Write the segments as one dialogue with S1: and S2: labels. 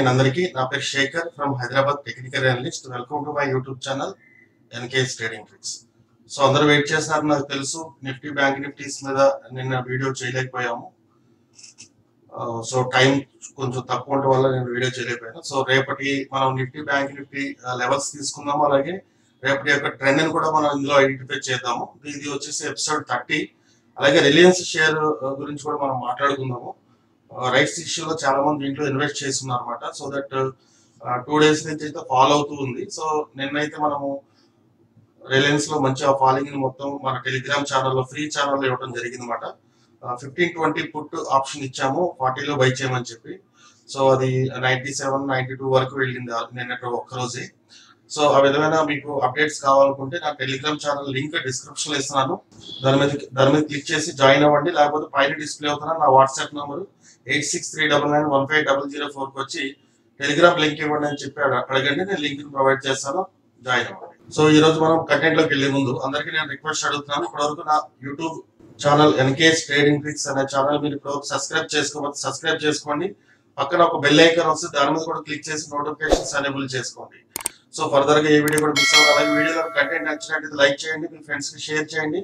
S1: morning and అందరికీ నా పేరు Shekhar from Hyderabad technical analyst welcome to my YouTube channel NKS trading tricks so అందరూ wait చేస్తున్నారు నాకు తెలుసు నిఫ్టీ బ్యాంక్ నిఫ్టీస్ మీద నిన్న వీడియో చేయలేకపోయాము సో టైం కొంచెం తక్కువ ఉండటం వల్ల నేను వీడియో చేయలేకపోయాను సో రేపటి మనం నిఫ్టీ బ్యాంక్ నిఫ్టీ లెవెల్స్ తీసుకుందాము అలాగే రేపటి యొక్క ట్రెండ్ ని కూడా మనం ఇందులో ఐడెంటిఫై చేద్దాము ఇది వచ్చేసి ఎపిసోడ్ థర్టీ అలాగే రిలయన్స్ షేర్ గురించి కూడా మనం మాట్లాడుకుందాము రైట్స్ ఇష్యూలో చాలా మంది దీంట్లో ఇన్వెస్ట్ చేస్తున్నారు అనమాట సో దట్ టూ డేస్ నుంచి అయితే ఫాలో అవుతూ ఉంది సో నిన్నైతే మనము రిలయన్స్ లో మంచి ఆ ఫాలోయింగ్ మొత్తం మన టెలిగ్రామ్ ఛానల్లో ఫ్రీ ఛానల్లో ఇవ్వడం జరిగింది అనమాట ఫిఫ్టీన్ ట్వంటీ పుట్ ఆప్షన్ ఇచ్చాము ఫార్టీలో బై చేయమని చెప్పి సో అది నైన్టీ సెవెన్ నైన్టీ టూ వరకు వెళ్ళింది నిన్నటి ఒక్క రోజే సో ఆ విధమైన మీకు అప్డేట్స్ కావాలనుకుంటే నా టెలిగ్రామ్ ఛానల్ లింక్ డిస్క్రిప్షన్ లో ఇస్తున్నాను దాని మీద దాని మీద క్లిక్ చేసి జాయిన్ అవ్వండి లేకపోతే పైన డిస్ప్లే అవుతున్నా నా WhatsApp number eight six three double nine one five double zero ఫోర్కి వచ్చి టెలిగ్రామ్ లింక్ ఇవ్వండి అని చెప్పి అడ- అడగండి నేను లింక్ ప్రొవైడ్ చేస్తాను జాయిన్ అవ్వండి సో ఈ రోజు మనం కంటెంట్ లోకి వెళ్లే ముందు అందరికీ నేను రిక్వెస్ట్ అడుగుతున్నాను ఇప్పటివరకు నా YouTube channel NKS trading tricks అనే ఛానల్ మీరు ఇప్పటివరకు సబ్స్క్రైబ్ చేసుకోకపోతే సబ్స్క్రైబ్ చేసుకోండి పక్కన ఒక బెల్ ఐకాన్ వస్తుంది దాని మీద కూడా క్లిక్ చేసి నోటిఫికేషన్స్ ఎనేబుల్ చేసుకోండి సో ఫర్దర్ గా ఏ వీడియో కూడా మిస్ అవ్వదు అలాగే వీడియోలో కంటెంట్ నచ్చినట్లయితే లైక్ చేయండి మీ ఫ్రెండ్స్ కి షేర్ చేయండి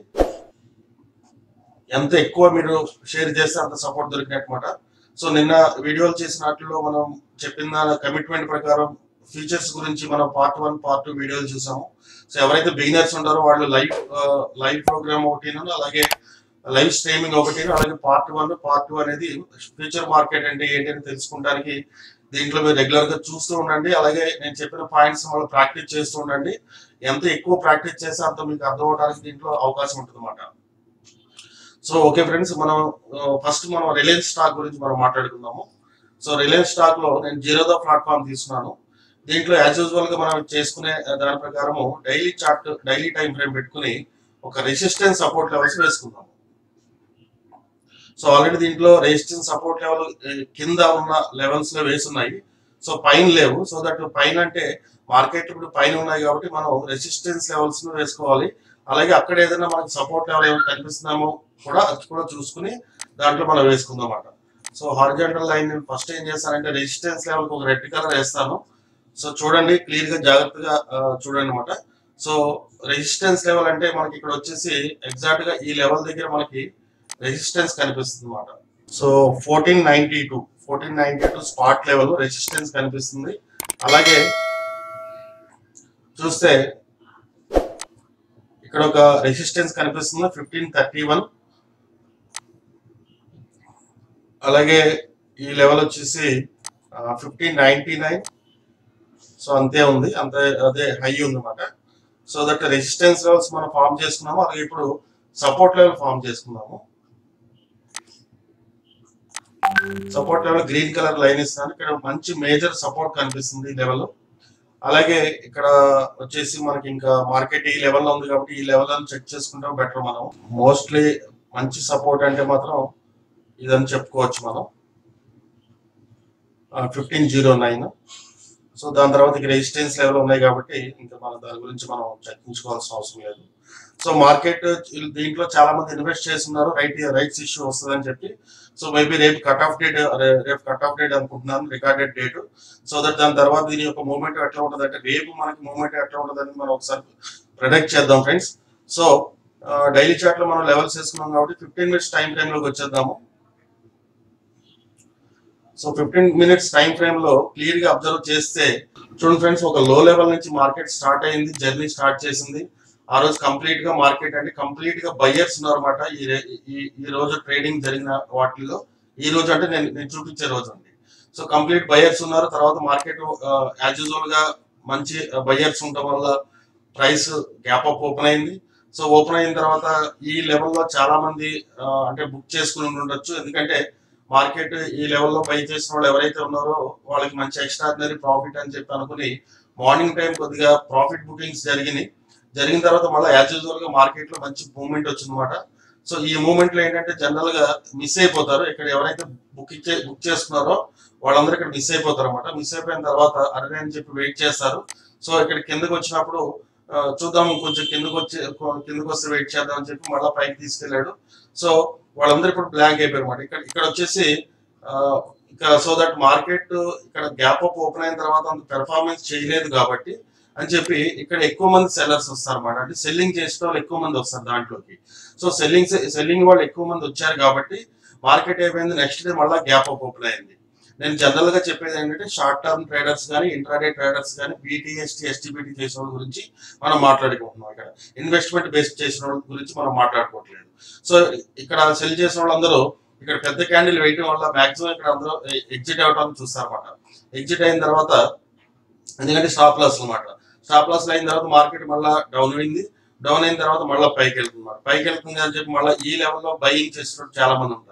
S1: ఎంత ఎక్కువ మీరు షేర్ చేస్తే అంత సపోర్ట్ దొరికినమాట సో నిన్న వీడియోలు చేసిన వాటిలో మనం చెప్పిన కమిట్మెంట్ ప్రకారం ఫీచర్స్ గురించి మనం పార్ట్ వన్ పార్ట్ టూ వీడియోలు చూసాము సో ఎవరైతే బిగినర్స్ ఉంటారో వాళ్ళు లైవ్ లైవ్ ప్రోగ్రామ్ ఒకటి అలాగే లైవ్ స్ట్రీమింగ్ ఒకటి అలాగే పార్ట్ వన్ పార్ట్ టూ అనేది ఫ్యూచర్ మార్కెట్ అంటే ఏంటి అని తెలుసుకోవడానికి దీంట్లో మీరు రెగ్యులర్ గా చూస్తూ ఉండండి అలాగే నేను చెప్పిన పాయింట్స్ వాళ్ళు ప్రాక్టీస్ చేస్తూ ఉండండి ఎంత ఎక్కువ ప్రాక్టీస్ చేస్తే అంత మీకు అర్థం అవడానికి దీంట్లో అవకాశం ఉంటుంది అన్నమాట సో ఓకే ఫ్రెండ్స్ మనం ఫస్ట్ మనం రిలయన్స్ స్టాక్ గురించి మనం మాట్లాడుకుందాము సో రిలయన్స్ స్టాక్ లో నేను జీరోదా ప్లాట్ఫామ్ తీసుకున్నాను దీంట్లో యాజ్ యూజువల్ గా మనం చేసుకునే ఆ, దాని ప్రకారము daily chart daily time frame పెట్టుకుని ఒక రెసిస్టెన్స్ సపోర్ట్ లెవెల్స్ వేసుకుందాము సో ఆల్రెడీ దీంట్లో రెసిస్టెన్స్ సపోర్ట్ లెవెల్ కింద ఉన్న లెవెల్స్ లో వేసున్నాయి సో పైన లేవు సో దట్ పైన అంటే మార్కెట్ ఇప్పుడు పైన ఉన్నాయి కాబట్టి మనం రెసిస్టెన్స్ లెవెల్స్ ను వేసుకోవాలి అలాగే అక్కడ ఏదైనా మనకి సపోర్ట్ లెవెల్ ఏమైనా కనిపిస్తున్నామో కూడా అది కూడా చూసుకుని దాంట్లో మనం వేసుకుందాం అన్నమాట సో హారిజాంటల్ లైన్ నేను ఫస్ట్ ఏం చేస్తానంటే రెసిస్టెన్స్ లెవెల్ ఒక రెడ్ కలర్ వేస్తాను సో చూడండి క్లియర్ గా జాగ్రత్తగా ఆ, చూడండి అనమాట సో రెసిస్టెన్స్ లెవెల్ అంటే మనకి ఇక్కడ వచ్చేసి ఎగ్జాక్ట్ గా ఈ లెవెల్ దగ్గర మనకి రెసిస్టెన్స్ కనిపిస్తుంది అనమాట so fourteen ninety two fourteen ninety two spot level resistance కనిపిస్తుంది అలాగే చూస్తే ఇక్కడ ఒక రెసిస్టెన్స్ కనిపిస్తుంది ఫిఫ్టీన్ థర్టీ వన్ అలాగే ఈ లెవెల్ వచ్చేసి ఫిఫ్టీన్ నైన్టీ నైన్ సో అంతే ఉంది అంతే అదే హై ఉంది అనమాట సో దట్ రెసిస్టెన్స్ లెవెల్స్ మనం ఫామ్ చేసుకున్నాము అలాగే ఇప్పుడు సపోర్ట్ లెవెల్ ఫామ్ చేసుకున్నాము support level green colour line ఇస్తున్నాను ఇక్కడ మంచి మేజర్ సపోర్ట్ కనిపిస్తుంది ఈ లెవెల్ అలాగే ఇక్కడ వచ్చేసి మనకి ఇంకా మార్కెట్ ఈ లెవెల్ లో ఉంది కాబట్టి ఈ లెవెల్ అని చెక్ చేసుకుంటాం బెటర్ మనం మోస్ట్లీ మంచి సపోర్ట్ అంటే మాత్రం ఇదని చెప్పుకోవచ్చు మనం ఫిఫ్టీన్ జీరో నైన్ సో దాని తర్వాత ఇక రెసిస్టెన్స్ లెవెల్ ఉన్నాయి కాబట్టి ఇంకా మనం దాని గురించి మనం చర్చించుకోవాల్సిన అవసరం లేదు సో మార్కెట్ దీంట్లో చాలా మంది ఇన్వెస్ట్ చేస్తున్నారు రైట్ రైట్స్ ఇష్యూ వస్తుందని చెప్పి సో మేబీ రేపు కట్ ఆఫ్ డేట్ రేపు కట్ ఆఫ్ డేట్ అనుకుంటున్నాను రికార్డెడ్ డేట్ సో దట్ దాని తర్వాత దీని యొక్క మూమెంట్ ఎట్లా ఉంటుంది అంటే రేపు మనకి మూమెంట్ ఎట్లా ఉంటుందని మనం ఒకసారి ప్రొడక్ట్ చేద్దాం ఫ్రెండ్స్ సో డైలీ చార్ట్ లో మనం లెవెల్స్ వేసుకున్నాం కాబట్టి ఫిఫ్టీన్ మినిట్స్ టైం ఫ్రేమ్ లోకి వచ్చేద్దాము so fifteen minutes time frame లో క్లియర్ గా అబ్జర్వ్ చేస్తే చూడండి ఫ్రెండ్స్ ఒక లో లెవెల్ నుంచి మార్కెట్ స్టార్ట్ అయింది జర్నీ స్టార్ట్ చేసింది ఆ రోజు కంప్లీట్ గా మార్కెట్ అంటే కంప్లీట్ గా బయ్యర్స్ ఉన్నారన్నమాట ఈ రే- ఈ- ఈ రోజు ట్రేడింగ్ జరిగిన వాటిల్లో ఈ రోజు అంటే నేను నేను చూపించే రోజు అండి సో కంప్లీట్ బయ్యర్స్ ఉన్నారు తర్వాత మార్కెట్ యాజ్ యూజువల్ గా మంచి బయ్యర్స్ ఉండటం వల్ల ప్రైస్ గ్యాప్ అప్ ఓపెన్ అయింది సో ఓపెన్ అయిన తర్వాత ఈ లెవెల్లో చాలా మంది ఆ, అంటే బుక్ చేసుకుని ఉండొచ్చు ఎందుకంటే మార్కెట్ ఈ లెవెల్లో బై చేసిన వాళ్ళు ఎవరైతే ఉన్నారో వాళ్ళకి మంచి ఎక్స్ట్రాడినరీ ప్రాఫిట్ అని చెప్పి అనుకుని మార్నింగ్ టైం కొద్దిగా ప్రాఫిట్ బుకింగ్స్ జరిగినాయి జరిగిన తర్వాత మళ్ళీ యాజ్ యూజువల్ గా మార్కెట్ లో మంచి మూవ్మెంట్ వచ్చిందన్నమాట సో ఈ మూవ్మెంట్ లో ఏంటంటే జనరల్ గా మిస్ అయిపోతారు ఇక్కడ ఎవరైతే బుక్ ఇచ్చే బుక్ చేసుకున్నారో వాళ్ళందరూ ఇక్కడ మిస్ అయిపోతారు అనమాట మిస్ అయిపోయిన తర్వాత అరే అని చెప్పి వెయిట్ చేస్తారు సో ఇక్కడ కిందకి వచ్చినప్పుడు ఆ, చూద్దాం కొంచెం కిందకి వచ్చి కిందకి వస్తే వెయిట్ చేద్దాం అని చెప్పి మళ్ళీ పైకి తీసుకెళ్ళాడు సో వాళ్ళందరూ ఇప్పుడు బ్లాంక్ అయిపోయారు అనమాట ఇక్కడ ఇక్కడ వచ్చేసి ఆ, ఇంకా సో దట్ మార్కెట్ ఇక్కడ గ్యాప్ అప్ ఓపెన్ అయిన తర్వాత అంత పెర్ఫార్మెన్స్ చేయలేదు కాబట్టి అని చెప్పి ఇక్కడ ఎక్కువ మంది సెల్లర్స్ వస్తారు అన్నమాట అంటే సెల్లింగ్ చేసిన వాళ్ళు ఎక్కువ మంది వస్తారు దాంట్లోకి సో సెల్లింగ్ సెల్లింగ్ వాళ్ళు ఎక్కువ మంది వచ్చారు కాబట్టి మార్కెట్ అయిపోయింది నెక్స్ట్ డే మళ్ళీ గ్యాప్ అప్ ఓపెన్ అయింది నేను జనరల్ గా చెప్పేది ఏంటంటే షార్ట్ టర్మ్ ట్రేడర్స్ కానీ ఇంట్రాడే ట్రేడర్స్ కానీ బీటీఎస్టీ ఎస్టీబీటీ చేసిన వాళ్ళ గురించి మనం మాట్లాడుకుంటున్నాం ఇక్కడ ఇన్వెస్ట్మెంట్ బేస్డ్ చేసిన వాళ్ళ గురించి మనం మాట్లాడుకోవట్లేదు సో ఇక్కడ సెల్ చేసిన వాళ్ళందరూ ఇక్కడ పెద్ద క్యాండిల్ వేయటం వల్ల మాక్సిమం ఇక్కడ అందరూ ఎగ్జిట్ అవడానికి చూస్తారు అనమాట ఎగ్జిట్ అయిన తర్వాత ఎందుకంటే స్టాప్ లాస్ అనమాట స్టాప్ లాస్ అయిన తర్వాత మార్కెట్ మళ్ళీ డౌన్ అయింది డౌన్ అయిన తర్వాత మళ్ళీ పైకి వెళ్తున్నారు పైకి వెళ్తుంది అని చెప్పి మళ్ళీ ఈ లెవెల్లో బయింగ్ చేసిన చాలా మంది ఉంటారు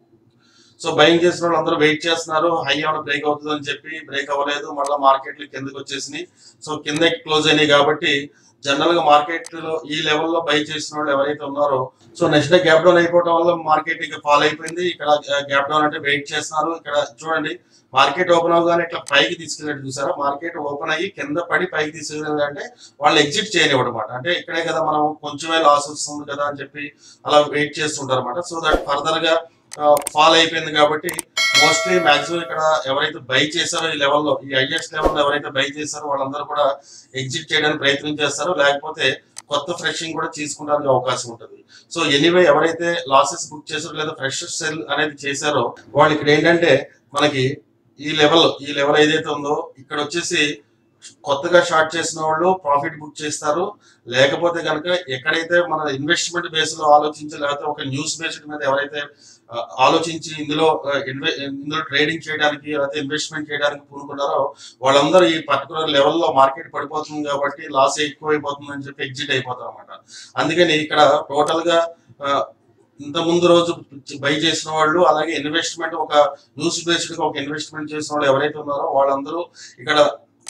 S1: సో బయింగ్ చేసిన వాళ్ళు అందరూ వెయిట్ చేస్తున్నారు హై ఏమైనా బ్రేక్ అవుతుంది అని చెప్పి బ్రేక్ అవ్వలేదు మళ్ళీ మార్కెట్లు కిందకి వచ్చేసినాయి సో కిందకి క్లోజ్ అయినాయి కాబట్టి జనరల్ గా మార్కెట్ లో ఈ లెవెల్లో బై చేసిన వాళ్ళు ఎవరైతే ఉన్నారో so next day gap down అయిపోవడం వల్ల మార్కెట్ ఇక ఫాల్ అయిపోయింది ఇక్కడ గ్యాప్ డౌన్ అంటే వెయిట్ చేస్తున్నారు ఇక్కడ చూడండి మార్కెట్ ఓపెన్ అవగానే ఇట్లా పైకి తీసుకెళ్ళినట్టు చూసారా మార్కెట్ ఓపెన్ అయ్యి కింద పడి పైకి తీసుకెళ్ళింది అంటే వాళ్ళు ఎగ్జిట్ చేయనివ్వడం అనమాట అంటే ఇక్కడే కదా మనం కొంచెమే లాస్ వస్తుంది కదా అని చెప్పి అలా వెయిట్ చేస్తుంటారు అనమాట సో దట్ ఫర్దర్ గా ఫాల్ అయిపోయింది కాబట్టి మోస్ట్లీ మాక్సిమం ఇక్కడ ఎవరైతే బై చేశారో ఈ లెవెల్లో ఈ హైయెస్ట్ లెవెల్లో ఎవరైతే బై చేశారో వాళ్ళందరూ కూడా ఎగ్జిట్ చేయడానికి ప్రయత్నం చేస్తారు లేకపోతే కొత్త ఫ్రెషింగ్ కూడా తీసుకుంటానికి అవకాశం ఉంటుంది సో ఎనీవే ఎవరైతే లాసెస్ బుక్ చేశారో లేదా ఫ్రెష్ సెల్ అనేది చేశారో వాళ్ళు ఇక్కడ ఏంటంటే మనకి ఈ లెవెల్ ఈ లెవెల్ ఏదైతే ఉందో ఇక్కడ వచ్చేసి కొత్తగా షార్ట్ చేసిన వాళ్ళు ప్రాఫిట్ బుక్ చేస్తారు లేకపోతే కనుక ఎక్కడైతే మన ఇన్వెస్ట్మెంట్ బేస్ లో ఆలోచించి లేకపోతే ఒక న్యూస్ బేస్డ్ మీద ఎవరైతే ఆ, ఆలోచించి ఇందులో ఆ, ఇన్వె- ఇందులో ట్రేడింగ్ చేయడానికి లేకపోతే ఇన్వెస్ట్మెంట్ చేయడానికి పూనుకున్నారో వాళ్ళందరూ ఈ పర్టికులర్ లెవెల్లో మార్కెట్ పడిపోతుంది కాబట్టి లాస్ ఎక్కువ అయిపోతుంది అని చెప్పి ఎగ్జిట్ అయిపోతారు అనమాట అందుకని ఇక్కడ టోటల్ గా ఆ, ఇంత ముందు రోజు బై చేసిన వాళ్ళు అలాగే ఇన్వెస్ట్మెంట్ ఒక న్యూస్ బేస్డ్ గా ఒక ఇన్వెస్ట్మెంట్ చేసిన వాళ్ళు ఎవరైతే ఉన్నారో వాళ్ళందరూ ఇక్కడ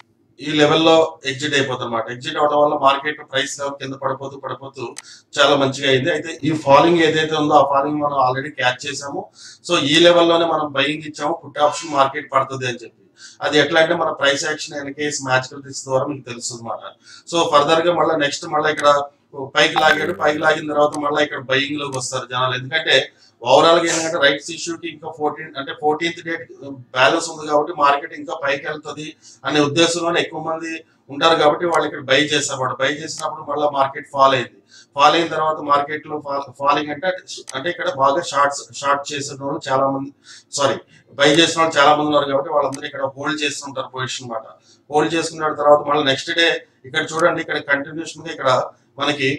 S1: ఈ లెవెల్లో ఎగ్జిట్ అయిపోతారు అనమాట ఎగ్జిట్ అవడం వల్ల మార్కెట్ ప్రైస్ లెవెల్ కింద పడిపోతూ పడిపోతూ చాలా మంచిగా అయింది అయితే ఈ ఫాలింగ్ ఏదైతే ఉందో ఆ ఫాలింగ్ మనం ఆల్రెడీ క్యాచ్ చేసాము సో ఈ లెవెల్లోనే మనం బయింగ్ ఇచ్చాము పుట్ ఆప్షన్ మార్కెట్ పడుతుంది అని చెప్పి అది ఎట్లా అంటే మన ప్రైస్ యాక్షన్ ఎన్ కేస్ మ్యాచ్ క్రిటిక్స్ ద్వారా మీకు తెలుస్తుంది అనమాట సో ఫర్దర్ గా మళ్ళీ నెక్స్ట్ మళ్ళీ ఇక్కడ పైకి లాగాడు పైకి లాగిన తర్వాత మళ్ళీ ఇక్కడ బయింగ్ లోకి వస్తారు జనాలు ఎందుకంటే ఓవరాల్ గా ఏంటంటే రైట్స్ ఇష్యూకి ఇంకా ఫోర్టీన్ అంటే ఫోర్టీన్త్ డేట్ బ్యాలెన్స్ ఉంది కాబట్టి మార్కెట్ ఇంకా పైకి వెళ్తుంది అనే ఉద్దేశంలోనే ఎక్కువ మంది ఉంటారు కాబట్టి వాళ్ళు ఇక్కడ బై చేస్తారు వాడు బై చేసినప్పుడు మళ్ళీ మార్కెట్ ఫాల్ అయింది ఫాల్ అయిన తర్వాత మార్కెట్ లో ఫాలింగ్ అంటే అంటే ఇక్కడ బాగా షార్ట్స్ షార్ట్ చేసిన వాళ్ళు చాలా మంది సారీ బై చేసిన వాళ్ళు చాలా మంది ఉన్నారు కాబట్టి వాళ్ళందరూ ఇక్కడ హోల్డ్ చేస్తుంటారు పొజిషన్ అనమాట హోల్డ్ చేసుకున్న తర్వాత మళ్ళీ నెక్స్ట్ డే ఇక్కడ చూడండి ఇక్కడ కంటిన్యూషన్ గా ఇక్కడ మనకి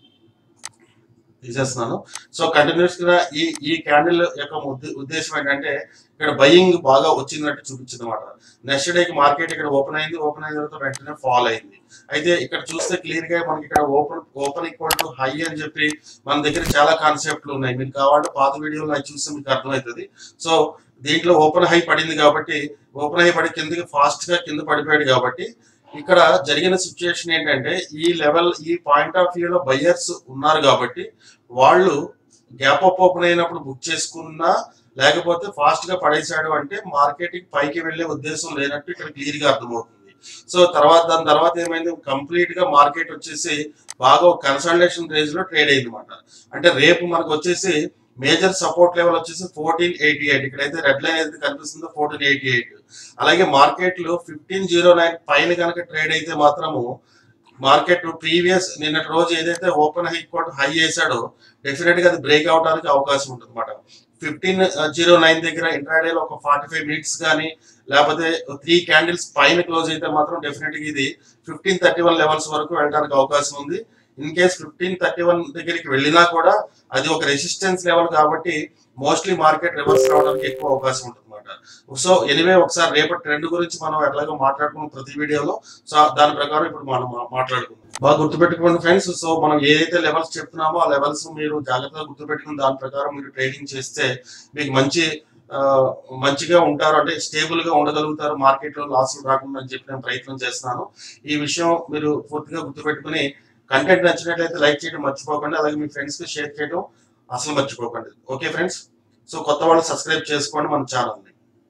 S1: తీసేస్తున్నాను సో కంటిన్యూస్ గా ఈ ఈ క్యాండిల్ యొక్క ఉద్ద- ఉద్దేశం ఏంటంటే ఇక్కడ బయింగ్ బాగా వచ్చినట్టు చూపించింది అనమాట నెక్స్ట్ డేకి మార్కెట్ ఇక్కడ ఓపెన్ అయింది ఓపెన్ అయిన తర్వాత వెంటనే ఫాల్ అయింది అయితే ఇక్కడ చూస్తే క్లియర్ గా మనకి ఇక్కడ open open equal to high అని చెప్పి మన దగ్గర చాలా కాన్సెప్ట్లు ఉన్నాయి మీకు కావాలంటే పాత వీడియోలు నాకు చూస్తే మీకు అర్థమవుతుంది సో దీంట్లో ఓపెన్ హై పడింది కాబట్టి ఓపెన్ హై పడి కిందకి ఫాస్ట్ గా కింద పడిపోయాడు కాబట్టి ఇక్కడ జరిగిన సిచ్యుయేషన్ ఏంటంటే ఈ లెవెల్ ఈ పాయింట్ ఆఫ్ వ్యూలో బయ్యర్స్ ఉన్నారు కాబట్టి వాళ్ళు గ్యాప్ అప్ ఓపెన్ అయినప్పుడు బుక్ చేసుకున్నా లేకపోతే ఫాస్ట్ గా పడేశాడు అంటే మార్కెటింగ్ పైకి వెళ్లే ఉద్దేశం లేనట్టు ఇక్కడ క్లియర్ గా అర్థమవుతుంది సో తర్వాత దాని తర్వాత ఏమైంది కంప్లీట్ గా మార్కెట్ వచ్చేసి బాగా ఒక కన్సల్టేషన్ రేంజ్ లో ట్రేడ్ అయింది అనమాట అంటే రేపు మనకు వచ్చేసి మేజర్ సపోర్ట్ లెవెల్ వచ్చేసి ఫోర్టీన్ ఎయిటీ ఎయిట్ ఇక్కడైతే రెడ్ లైన్ ఏదైతే కనిపిస్తుందో ఫోర్టీన్ ఎయిటీ ఎయిట్ అలాగే మార్కెట్ లో ఫిఫ్టీన్ జీరో నైన్ పైన కనుక ట్రేడ్ అయితే మాత్రము మార్కెట్ ప్రీవియస్ నిన్నటి రోజు ఏదైతే ఓపెన్ హై కోట్ హై చేశాడో డెఫినెట్ గా అది బ్రేక్ అవడానికి అవకాశం ఉంటుంది అనమాట ఫిఫ్టీన్ జీరో నైన్ దగ్గర ఇంట్రాడే లో ఒక ఫార్టీ ఫైవ్ మినిట్స్ కానీ లేకపోతే త్రీ క్యాండిల్స్ పైన క్లోజ్ అయితే మాత్రం డెఫినెట్ గా ఇది ఫిఫ్టీన్ థర్టీ వన్ లెవెల్స్ వరకు వెళ్ళడానికి అవకాశం ఉంది in case fifteen thirty one దగ్గరికి వెళ్ళినా కూడా అది ఒక రెసిస్టెన్స్ లెవెల్ కాబట్టి మోస్ట్లీ మార్కెట్ రివర్స్ రావడానికి ఎక్కువ అవకాశం ఉంటుంది అనమాట సో ఎనివే ఒకసారి రేపటి ట్రెండ్ గురించి మనం ఎట్లాగో మాట్లాడుకున్నాం ప్రతి వీడియోలో సో దాని ప్రకారం ఇప్పుడు మనం మా- మాట్లాడుకుందాం బాగా గుర్తుపెట్టుకోండి ఫ్రెండ్స్ సో మనం ఏదైతే లెవెల్స్ చెప్తున్నామో ఆ లెవెల్స్ మీరు జాగ్రత్తగా గుర్తుపెట్టుకుని దాని ప్రకారం మీరు ట్రేడింగ్ చేస్తే మీకు మంచి ఆ, మంచిగా ఉంటారు అంటే స్టేబుల్ గా ఉండగలుగుతారు మార్కెట్ లో లాసులు రాకుండా అని చెప్పి నేను ప్రయత్నం చేస్తున్నాను ఈ విషయం మీరు పూర్తిగా గుర్తుపెట్టుకుని కంటెంట్ నచ్చినట్లయితే లైక్ చేయడం మర్చిపోకండి అలాగే మీ ఫ్రెండ్స్ కి షేర్ చేయడం అసలు మర్చిపోకండి ఓకే ఫ్రెండ్స్ సో కొత్త వాళ్ళు సబ్స్క్రైబ్ చేసుకోండి మన ఛానల్ని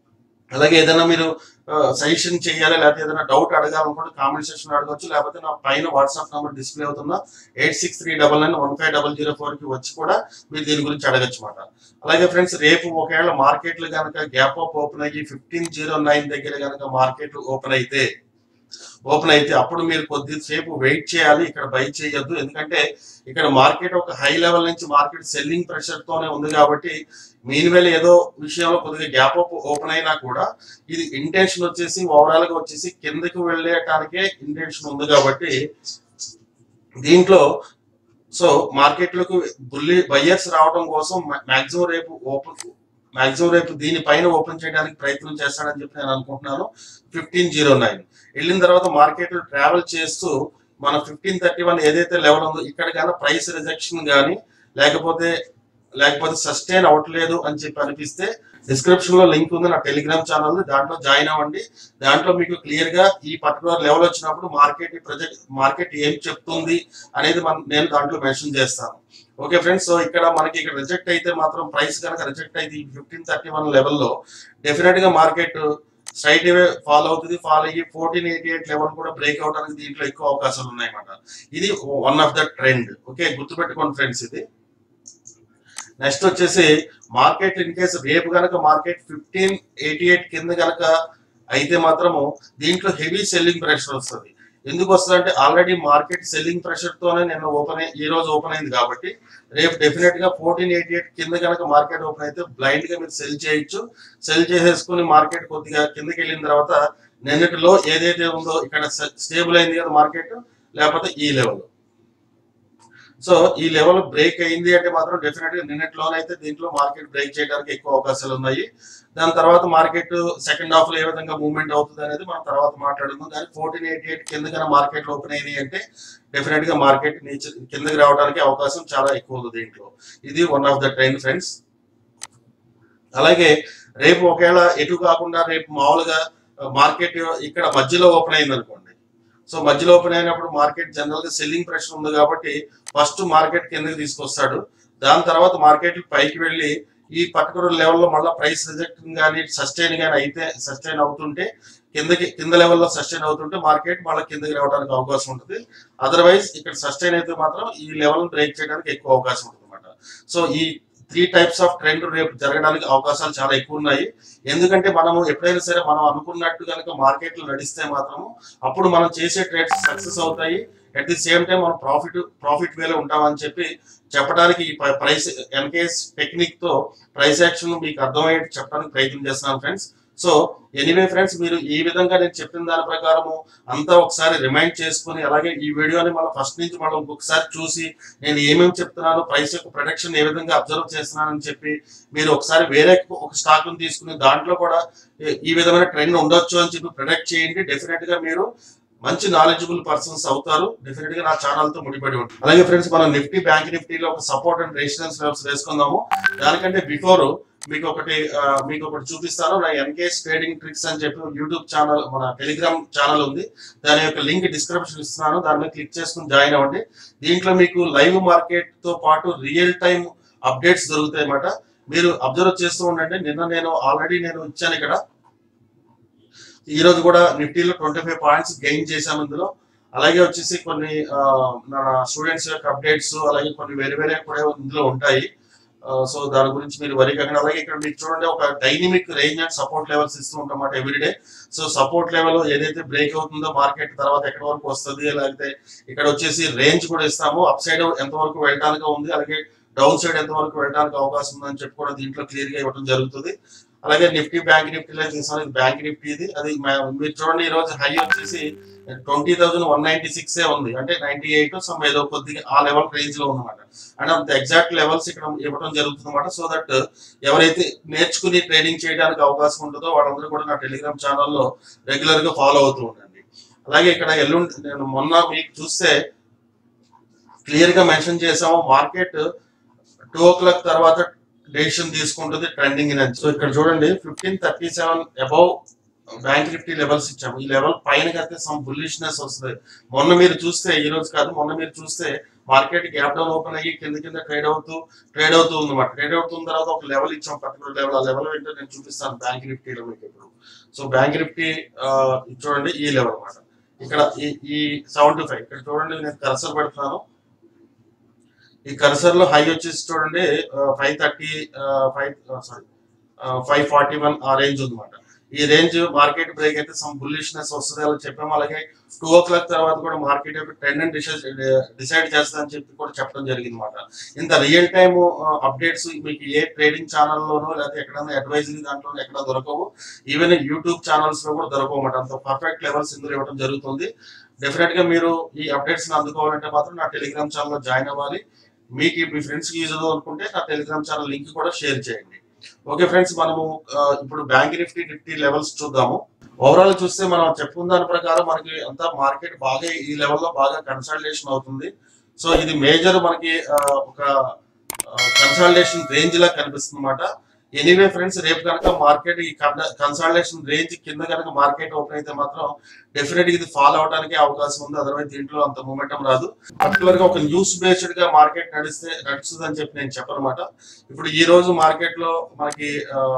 S1: అలాగే ఏదైనా మీరు సజెషన్ చేయాలి లేకపోతే ఏదైనా డౌట్ అడగాలనుకుంటే కామెంట్ సెక్షన్ అడగవచ్చు లేకపోతే నా పైన వాట్సాప్ నెంబర్ డిస్ప్లే అవుతున్న eight six three double nine one five double zero four కి వచ్చి కూడా మీరు దీని గురించి అడగచ్చు అనమాట అలాగే ఫ్రెండ్స్ రేపు ఒకవేళ మార్కెట్లు కనుక గ్యాప్ అప్ ఓపెన్ అయ్యి ఫిఫ్టీన్ జీరో నైన్ దగ్గర కనుక మార్కెట్లు ఓపెన్ అయితే ఓపెన్ అయితే అప్పుడు మీరు కొద్దిసేపు వెయిట్ చేయాలి ఇక్కడ బై చేయొద్దు ఎందుకంటే ఇక్కడ మార్కెట్ ఒక హై లెవెల్ నుంచి మార్కెట్ సెల్లింగ్ ప్రెషర్ తోనే ఉంది కాబట్టి మీనివేళ ఏదో విషయంలో కొద్దిగా గ్యాప్ అప్ ఓపెన్ అయినా కూడా ఇది ఇంటెన్షన్ వచ్చేసి ఓవరాల్ గా వచ్చేసి కిందకి వెళ్ళటానికే ఇంటెన్షన్ ఉంది కాబట్టి దీంట్లో సో మార్కెట్లకు బుల్లి బయ్యర్స్ రావడం కోసం మాక్సిమం రేపు ఓపెన్ మాక్సిమం రేపు దీనిపైన ఓపెన్ చేయడానికి ప్రయత్నం చేస్తాడని చెప్పి నేను అనుకుంటున్నాను ఫిఫ్టీన్ జీరో నైన్ వెళ్ళిన తర్వాత మార్కెట్ ట్రావెల్ చేస్తూ మన ఫిఫ్టీన్ థర్టీ వన్ ఏదైతే లెవెల్ ఉందో ఇక్కడ కానీ ప్రైస్ రిజెక్షన్ కానీ లేకపోతే లేకపోతే సస్టైన్ అవ్వట్లేదు అని చెప్పి అనిపిస్తే డిస్క్రిప్షన్ లో లింక్ ఉంది నా టెలిగ్రామ్ ఛానల్ దాంట్లో జాయిన్ అవ్వండి దాంట్లో మీకు క్లియర్ గా ఈ పర్టికులర్ లెవెల్ వచ్చినప్పుడు మార్కెట్ ప్రొజెక్ట్ మార్కెట్ ఏం చెప్తుంది అనేది మన నేను దాంట్లో మెన్షన్ చేస్తాను ఓకే ఫ్రెండ్స్ సో ఇక్కడ మనకి ఇక్కడ రిజెక్ట్ అయితే మాత్రం ప్రైస్ కనుక రిజెక్ట్ అయితే ఈ ఫిఫ్టీన్ థర్టీ వన్ లెవెల్లో డెఫినెట్ గా మార్కెట్ స్ట్రైట్ అవే ఫాలో అవుతుంది ఫాలో అయ్యి ఫోర్టీన్ ఎయిటీ ఎయిట్ లెవెల్ కూడా బ్రేక్ అవడానికి దీంట్లో ఎక్కువ అవకాశాలు ఉన్నాయన్నమాట ఇది one of the trend okay గుర్తుపెట్టుకోండి ఫ్రెండ్స్ ఇది నెక్స్ట్ వచ్చేసి మార్కెట్ ఇన్ కేసు రేపు కనుక మార్కెట్ ఫిఫ్టీన్ ఎయిటీ ఎయిట్ కింద కనుక అయితే మాత్రము దీంట్లో హెవీ సెల్లింగ్ ప్రెషర్ వస్తుంది ఎందుకు వస్తుంది అంటే ఆల్రెడీ మార్కెట్ సెల్లింగ్ ప్రెషర్ తోనే నేను ఓపెన్ ఈ రోజు ఓపెన్ అయింది కాబట్టి రేపు డెఫినెట్ గా ఫోర్టీన్ ఎయిటీ ఎయిట్ కింద కనుక మార్కెట్ ఓపెన్ అయితే బ్లైండ్ గా మీరు సెల్ చేయొచ్చు సెల్ చేసేసుకుని మార్కెట్ కొద్దిగా కిందకి వెళ్ళిన తర్వాత నిన్నటిలో ఏదైతే ఉందో ఇక్కడ స్టేబుల్ అయింది కదా మార్కెట్ లేకపోతే ఈ లెవెల్ సో ఈ లెవెల్ బ్రేక్ అయింది అంటే మాత్రం డెఫినెట్ గా నిన్నటిలోనైతే దీంట్లో మార్కెట్ బ్రేక్ చేయడానికి ఎక్కువ అవకాశాలు ఉన్నాయి దాని తర్వాత మార్కెట్ సెకండ్ హాఫ్ లో ఏ విధంగా మూవ్మెంట్ అవుతుంది అనేది మనం తర్వాత మాట్లాడుకుందాం కానీ ఫోర్టీన్ ఎయిటీ ఎయిట్ కిందకైనా మార్కెట్ ఓపెన్ అయినాయి అంటే డెఫినెట్ గా మార్కెట్ నీచ కిందకి రావడానికి అవకాశం చాలా ఎక్కువ ఉంది దీంట్లో ఇది one of the trend friends అలాగే రేపు ఒకవేళ ఎటు కాకుండా రేపు మామూలుగా మార్కెట్ ఇక్కడ మధ్యలో ఓపెన్ అయింది అనుకోండి సో మధ్యలో ఓపెన్ అయినప్పుడు మార్కెట్ జనరల్ గా సెల్లింగ్ ప్రెషర్ ఉంది కాబట్టి ఫస్ట్ మార్కెట్ కిందకి తీసుకొస్తాడు దాని తర్వాత మార్కెట్ పైకి వెళ్ళి ఈ పర్టికులర్ లెవెల్లో మళ్ళీ ప్రైస్ రిజెక్టింగ్ కానీ సస్టైన్ కానీ అయితే సస్టైన్ అవుతుంటే కిందకి కింద లెవెల్లో సస్టైన్ అవుతుంటే మార్కెట్ మళ్ళీ కిందకి రావడానికి అవకాశం ఉంటుంది అదర్వైజ్ ఇక్కడ సస్టైన్ అయితే మాత్రం ఈ లెవెల్ బ్రేక్ చేయడానికి ఎక్కువ అవకాశం ఉంటుంది అనమాట సో ఈ త్రీ టైప్స్ ఆఫ్ ట్రెండ్ రేపు జరగడానికి అవకాశాలు చాలా ఎక్కువ ఉన్నాయి ఎందుకంటే మనము ఎప్పుడైనా సరే మనం అనుకున్నట్టు కనుక మార్కెట్లు నడిస్తే మాత్రము అప్పుడు మనం చేసే ట్రేడ్స్ సక్సెస్ అవుతాయి అట్ ది సేమ్ టైం మనం ప్రాఫిట్ ప్రాఫిట్ వేలో ఉంటామని చెప్పి చెప్పడానికి ఈ ప్రైస్ ఎన్కేఎస్ టెక్నిక్ తో ప్రైస్ యాక్షన్ మీకు అర్థమయ్యేట్టు చెప్పడానికి ప్రయత్నం చేస్తున్నాను ఫ్రెండ్స్ సో ఎనీవే ఫ్రెండ్స్ మీరు ఈ విధంగా నేను చెప్పిన దాని ప్రకారము అంతా ఒకసారి రిమైండ్ చేసుకుని అలాగే ఈ వీడియోని మళ్ళీ ఫస్ట్ నుంచి మళ్ళీ ఇంకొకసారి చూసి నేను ఏమేమి చెప్తున్నాను ప్రైస్ యొక్క ప్రొడక్షన్ ఏ విధంగా అబ్జర్వ్ చేస్తున్నానని చెప్పి మీరు ఒకసారి వేరే ఒక స్టాక్ తీసుకుని దాంట్లో కూడా ఈ- ఈ విధమైన ట్రెండ్ ఉండొచ్చు అని చెప్పి ప్రొడక్ట్ చేయండి డెఫినెట్ గా మీరు మంచి నాలెడ్జబుల్ పర్సన్స్ అవుతారు డెఫినెట్ గా నా ఛానల్ తో ముడిపడి ఉంటుంది అలాగే ఫ్రెండ్స్ మనం నిఫ్టీ బ్యాంక్ నిఫ్టీలో ఒక సపోర్ట్ అండ్ రెసిస్టెన్స్ లెవెల్స్ వేసుకుందాము దానికంటే బిఫోర్ మీకు ఒకటి ఆ, మీకు ఒకటి చూపిస్తాను నా ఎన్కేఎస్ ట్రేడింగ్ ట్రిక్స్ అని చెప్పి యూట్యూబ్ ఛానల్ మన టెలిగ్రామ్ ఛానల్ ఉంది దాని యొక్క లింక్ డిస్క్రిప్షన్ ఇస్తున్నాను దాని మీద క్లిక్ చేసుకుని జాయిన్ అవ్వండి దీంట్లో మీకు లైవ్ మార్కెట్ తో పాటు రియల్ టైం అప్డేట్స్ దొరుకుతాయి అన్నమాట మీరు అబ్జర్వ్ చేస్తూ ఉండండి నిన్న నేను ఆల్రెడీ నేను ఇచ్చాను ఇక్కడ ఈ రోజు కూడా నిఫ్టీలో ట్వంటీ ఫైవ్ పాయింట్స్ గెయిన్ చేశాము ఇందులో అలాగే వచ్చేసి కొన్ని ఆ, నా స్టూడెంట్స్ యొక్క అప్డేట్స్ అలాగే కొన్ని వేరే వేరే కూడా ఇందులో ఉంటాయి సో దాని గురించి మీరు వరి కాకండి అలాగే ఇక్కడ మీకు చూడండి ఒక dynamic range and support levels ఇస్తూ ఉంటామాట ఎవ్రీడే సో సపోర్ట్ లెవెల్ ఏదైతే బ్రేక్ అవుతుందో మార్కెట్ తర్వాత ఎక్కడి వరకు వస్తుంది లేకపోతే ఇక్కడ వచ్చేసి రేంజ్ కూడా ఇస్తాము అప్ సైడ్ ఎంత వరకు వెళ్ళడానికి ఉంది అలాగే డౌన్ సైడ్ ఎంత వరకు వెళ్ళడానికి అవకాశం ఉందని చెప్పి కూడా దీంట్లో క్లియర్ గా ఇవ్వడం జరుగుతుంది అలాగే నిఫ్టీ బ్యాంక్ నిఫ్టీలో చూసాను ఇది బ్యాంక్ నిఫ్టీ ఇది అది మా- మీరు చూడండి ఈ రోజు హై వచ్చేసి twenty thousand one ninety six ఉంది అంటే నైన్టీ ఎయిట్ సమ్ ఏదో కొద్దిగా ఆ లెవెల్ రేంజ్ లో ఉందన్నమాట అండ్ అంత ఎగ్జాక్ట్ లెవెల్స్ ఇక్కడ ఇవ్వడం జరుగుతుంది అనమాట సో దట్ ఎవరైతే నేర్చుకుని ట్రేడింగ్ చేయడానికి అవకాశం ఉంటుందో వాళ్ళందరూ కూడా నా టెలిగ్రామ్ ఛానల్లో రెగ్యులర్ గా ఫాలో అవుతూ ఉండండి అలాగే ఇక్కడ ఎల్లుండి నేను మొన్న మీకు చూస్తే క్లియర్ గా మెన్షన్ చేసాము మార్కెట్ టూ ఓ క్లాక్ తర్వాత డెసిషన్ తీసుకుంటుంది ట్రెండింగ్ అని సో ఇక్కడ చూడండి fifteen thirty seven above bank Nifty levels ఇచ్చాము ఈ లెవెల్ పైన కడితే సమ్ బుల్లిష్నెస్ వస్తుంది మొన్న మీరు చూస్తే ఈ రోజు కాదు మొన్న మీరు చూస్తే మార్కెట్ గ్యాప్ డౌన్ ఓపెన్ అయ్యి కింద కింద ట్రేడ్ అవుతూ ట్రేడ్ అవుతూ ఉందన్నమాట ట్రేడ్ అవుతున్న తర్వాత ఒక లెవెల్ ఇచ్చాం పర్టికులర్ లెవెల్ ఆ లెవెల్ ఏంటో నేను చూపిస్తాను బ్యాంక్ నిఫ్టీలో మీకు ఇప్పుడు సో బ్యాంక్ నిఫ్టీ ఆ, ఇది చూడండి ఈ లెవెల్ అన్నమాట ఇక్కడ ఈ ఈ సెవెంటీ ఫైవ్ ఇక్కడ చూడండి నేను కర్సర్ పెడుతున్నాను ఈ కర్సర్ లో హై వచ్చేసి చూడండి five thirty five sorry five forty one ఆ రేంజ్ ఉందన్నమాట ఈ రేంజ్ మార్కెట్ బ్రేక్ అయితే సమ్ బుల్లిష్నెస్ వస్తుంది అలా చెప్పాము అలాగే టూ ఓ క్లాక్ తర్వాత కూడా మార్కెట్ యొక్క ట్రెండ్ డిసైడ్ డిసైడ్ చేస్తుందని చెప్పి కూడా చెప్పడం జరిగింది అనమాట ఇంత రియల్ టైమ్ అప్డేట్స్ మీకు ఏ ట్రేడింగ్ ఛానల్లోనో లేకపోతే ఎక్కడైనా అడ్వైజరీ దాంట్లో ఎక్కడ దొరకవు ఈవెన్ యూట్యూబ్ ఛానల్స్ లో కూడా దొరకవు అన్నమాట అంత పర్ఫెక్ట్ లెవెల్స్ ఇందులో ఇవ్వడం జరుగుతుంది డెఫినెట్ గా మీరు ఈ అప్డేట్స్ అందుకోవాలంటే మాత్రం నా టెలిగ్రామ్ ఛానల్ జాయిన్ అవ్వాలి మీకు మీ ఫ్రెండ్స్ కి యూజ్ అవుతుంది అనుకుంటే నా టెలిగ్రామ్ ఛానల్ లింక్ కూడా షేర్ చేయండి ఓకే ఫ్రెండ్స్ మనము ఆ, ఇప్పుడు బ్యాంక్ నిఫ్టీ నిఫ్టీ లెవెల్స్ చూద్దాము ఓవరాల్ చూస్తే మనం చెప్పుకున్న దాని ప్రకారం మనకి అంతా మార్కెట్ బాగా ఈ లెవెల్లో బాగా కన్సల్టేషన్ అవుతుంది సో ఇది మేజర్ మనకి ఆ, ఒక కన్సల్టేషన్ రేంజ్ లా కనిపిస్తుంది అనమాట ఎనీవే ఫ్రెండ్స్ రేపు కనుక మార్కెట్ ఈ కన్సల్టేషన్ రేంజ్ కింద కనుక మార్కెట్ ఓపెన్ అయితే మాత్రం డెఫినెట్ ఇది ఫాలో అవడానికి అవకాశం ఉంది అదర్వైజ్ దీంట్లో అంత మూమెంటం రాదు పర్టికులర్ గా ఒక న్యూస్ బేస్డ్ గా మార్కెట్ నడిస్తే నడుస్తుంది అని చెప్పి నేను చెప్పనమాట ఇప్పుడు ఈ రోజు మార్కెట్ లో మనకి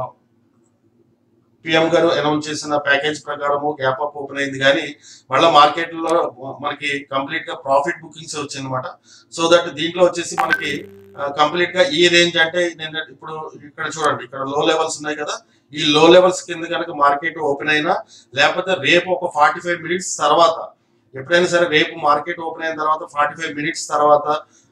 S1: పిఎం గారు అనౌన్స్ చేసిన ప్యాకేజ్ ప్రకారము గ్యాప్ అప్ ఓపెన్ అయింది కానీ మళ్ళీ మార్కెట్ లో మనకి కంప్లీట్ గా ప్రాఫిట్ బుకింగ్స్ వచ్చింది అనమాట సో దట్ దీంట్లో వచ్చేసి మనకి కంప్లీట్ గా ఈ రేంజ్ అంటే నేను ఇప్పుడు ఇక్కడ చూడండి ఇక్కడ లో లెవెల్స్ ఉన్నాయి కదా ఈ లో లెవెల్స్ కింద కనుక మార్కెట్ ఓపెన్ అయినా లేకపోతే రేపు ఒక ఫార్టీ ఫైవ్ మినిట్స్ తర్వాత ఎప్పుడైనా సరే రేపు మార్కెట్ ఓపెన్ అయిన తర్వాత ఫార్టీ ఫైవ్ మినిట్స్ తర్వాత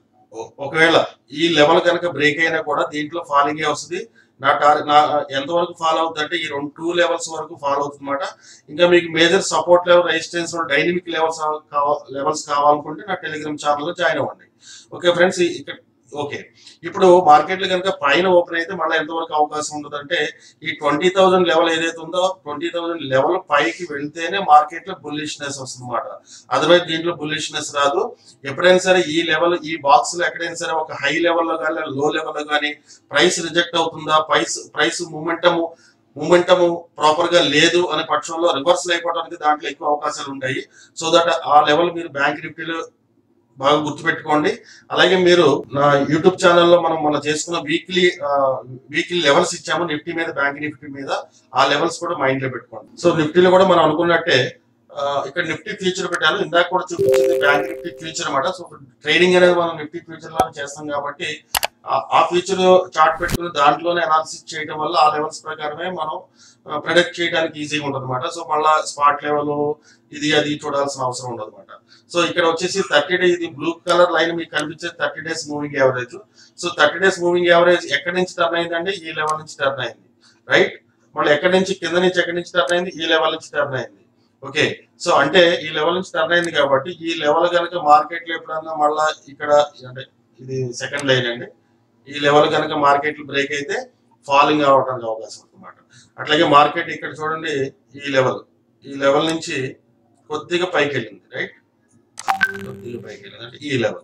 S1: ఒ- ఒకవేళ ఈ లెవెల్ కనుక బ్రేక్ అయినా కూడా దీంట్లో ఫాలింగే వస్తుంది నా టార్ నా ఎంతవరకు ఫాలో అవుతుంది అంటే ఈ రెండు టూ లెవెల్స్ వరకు ఫాలో అవుతుంది అనమాట ఇంకా మీకు major support level resistance dynamic levels levels కావాలనుకుంటే నా టెలిగ్రామ్ ఛానల్లో జాయిన్ అవ్వండి ఓకే ఫ్రెండ్స్ ఇక్కడ ఓకే ఇప్పుడు మార్కెట్లు కనుక పైన ఓపెన్ అయితే మళ్ళీ ఎంతవరకు అవకాశం ఉంటుందంటే ఈ ట్వంటీ థౌసండ్ లెవెల్ ఏదైతే ఉందో ట్వంటీ థౌసండ్ లెవెల్ పైకి వెళ్తేనే మార్కెట్ లో బుల్లిష్నెస్ వస్తుంది అనమాట అదర్వైజ్ దీంట్లో బుల్లిష్నెస్ రాదు ఎప్పుడైనా సరే ఈ లెవెల్ ఈ బాక్స్ లో ఎక్కడైనా సరే ఒక హై లెవెల్లో కానీ లో లెవెల్లో కానీ ప్రైస్ రిజెక్ట్ అవుతుందా price price momentum momentum proper గా లేదు అనే పక్షంలో రివర్సల్ అయిపోవడానికి దాంట్లో ఎక్కువ అవకాశాలు ఉంటాయి సో దట్ ఆ లెవెల్ మీరు బ్యాంక్ నిఫ్టీలో బాగా గుర్తుపెట్టుకోండి అలాగే మీరు నా యూట్యూబ్ ఛానల్లో మనం మన చేసుకున్న వీక్లీ వీక్లీ లెవెల్స్ ఇచ్చాము నిఫ్టీ మీద బ్యాంక్ నిఫ్టీ మీద ఆ లెవెల్స్ కూడా మైండ్ లో పెట్టుకోండి సో నిఫ్టీలో కూడా మనం అనుకున్నట్టే ఆ, ఇక్కడ నిఫ్టీ ఫ్యూచర్ పెట్టాను ఇందాక కూడా చూపించింది బ్యాంక్ నిఫ్టీ ఫ్యూచర్ అనమాట సో ట్రేడింగ్ అనేది మనం నిఫ్టీ ఫ్యూచర్ లో చేస్తాం కాబట్టి ఆ- ఆ ఫ్యూచర్ చార్ట్ పెట్టుకుని దాంట్లోనే అనాలిసిస్ చేయడం వల్ల ఆ లెవెల్స్ ప్రకారమే మనం ప్రొడక్ట్ చేయడానికి ఈజీగా ఉంటుంది అనమాట సో మళ్ళా స్పాట్ లెవెల్ ఇది అది చూడాల్సిన అవసరం ఉండదు అనమాట సో ఇక్కడ వచ్చేసి థర్టీ డే ఇది బ్లూ కలర్ లైన్ మీకు కనిపించే thirty days moving average so thirty days moving average ఎక్కడి నుంచి టర్న్ అయిందంటే ఈ లెవెల్ నుంచి టర్న్ అయింది రైట్ మళ్ళీ ఎక్కడి నుంచి కింద నుంచి ఎక్కడి నుంచి టర్న్ అయింది ఈ లెవెల్ నుంచి టర్న్ అయింది ఓకే సో అంటే ఈ లెవెల్ నుంచి టర్న్ అయింది కాబట్టి ఈ లెవెల్ కనుక మార్కెట్ లో ఎప్పుడన్నా మళ్ళా ఇక్కడ అంటే ఇది సెకండ్ లైన్ అండి ఈ లెవెల్ కనుక మార్కెట్ బ్రేక్ అయితే ఫాలింగ్ అవడానికి అవకాశం ఉందన్నమాట అట్లాగే మార్కెట్ ఇక్కడ చూడండి ఈ లెవెల్ ఈ లెవెల్ నుంచి కొద్దిగా పైకి వెళ్ళింది రైట్ కొద్దిగా పైకి వెళ్ళింది అంటే ఈ లెవెల్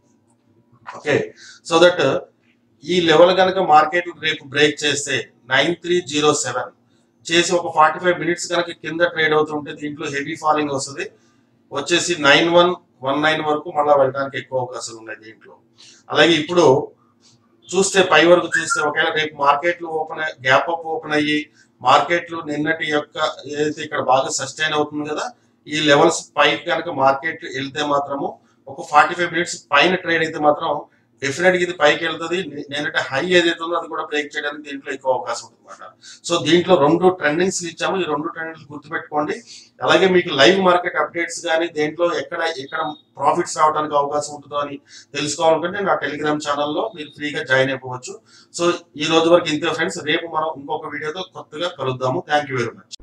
S1: ఓకే సో దట్ ఈ లెవెల్ కనుక మార్కెట్ రేపు బ్రేక్ చేస్తే నైన్ త్రీ జీరో సెవెన్ చేసి ఒక ఫార్టీ ఫైవ్ మినిట్స్ కనుక కింద ట్రేడ్ అవుతుంటే దీంట్లో హెవీ ఫాలింగ్ వస్తుంది వచ్చేసి నైన్ వన్ వన్ నైన్ వరకు మళ్ళీ వెళ్ళడానికి ఎక్కువ అవకాశాలు ఉన్నాయి దీంట్లో అలాగే ఇప్పుడు చూస్తే పై వరకు చూస్తే ఒకవేళ రేపు మార్కెట్లు ఓపెన్ గ్యాప్ అప్ ఓపెన్ అయ్యి మార్కెట్లు నిన్నటి యొక్క ఏదైతే ఇక్కడ బాగా సస్టైన్ అవుతుంది కదా ఈ లెవెల్స్ పైకి కనుక మార్కెట్ వెళ్తే మాత్రము ఒక ఫార్టీ ఫైవ్ మినిట్స్ పైన ట్రేడ్ అయితే మాత్రం డెఫినెట్ గా ఇది పైకి వెళ్తుంది నేనంటే హై ఏదైతే ఉందో అది కూడా బ్రేక్ చేయడానికి దీంట్లో ఎక్కువ అవకాశం ఉంటుంది అనమాట సో దీంట్లో రెండు ట్రెండింగ్స్ ఇచ్చాము ఈ రెండు ట్రెండింగ్స్ గుర్తుపెట్టుకోండి అలాగే మీకు లైవ్ మార్కెట్ అప్డేట్స్ కానీ దేంట్లో ఎక్కడ ఎక్కడ ప్రాఫిట్స్ రావడానికి అవకాశం ఉంటుందో అని తెలుసుకోవాలనుకుంటే నా టెలిగ్రామ్ ఛానల్లో మీరు ఫ్రీగా జాయిన్ అయిపోవచ్చు సో ఈ రోజు వరకు ఇంతే ఫ్రెండ్స్ రేపు మనం ఇంకొక వీడియోతో కొత్తగా కలుద్దాము థ్యాంక్ యూ వెరీ మచ్